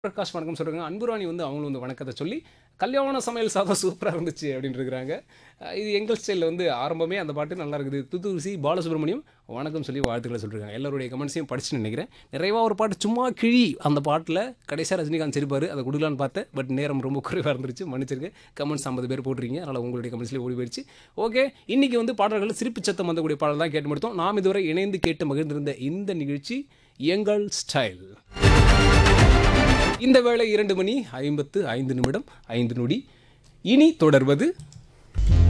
பிரகாஷ் வணக்கம் சொல்கிறாங்க அன்புராணி வந்து அவங்களும் வந்து வணக்கத்தை சொல்லி கல்யாண சமையல் சாதம் சூப்பராக இருந்துச்சு அப்படின்னு இருக்கிறாங்க அஹ் இது எங்கள் ஸ்டைலில் வந்து ஆரம்பமே அந்த பாட்டு நல்லா இருக்குது துத்துசி பாலசுப்ரமணியம் வணக்கம் சொல்லி வாழ்த்துக்களை சொல்லியிருக்காங்க எல்லாருடைய கமெண்ட்ஸையும் படிச்சு நினைக்கிறேன் நிறைவாக ஒரு பாட்டு சும்மா கிழி அந்த பாட்டில் கடைசியாக ரஜினிகாந்த் சிரிப்பார் அதை கொடுக்கலான்னு பார்த்தேன் பட் நேரம் ரொம்ப குறைவாக இருந்துச்சு மன்னிச்சிருங்க கமெண்ட்ஸ் ஐம்பது பேர் போட்டிருக்கீங்க அதனால் உங்களுடைய கமெண்ட்ஸ்லேயே ஓடி போயிடுச்சு ஓகே இன்றைக்கி வந்து பாடல்கள் சிரிப்பு சத்தம் வந்தக்கூடிய பாடல் தான் கேட்டு முடித்தோம் நாம் இதுவரை இணைந்து கேட்டு மகிழ்ந்திருந்த இந்த நிகழ்ச்சி எங்கள் ஸ்டைல் இந்த வேளை இரண்டு மணி ஐம்பத்து ஐந்து நிமிடம் ஐந்து நொடி இனி தொடர்வது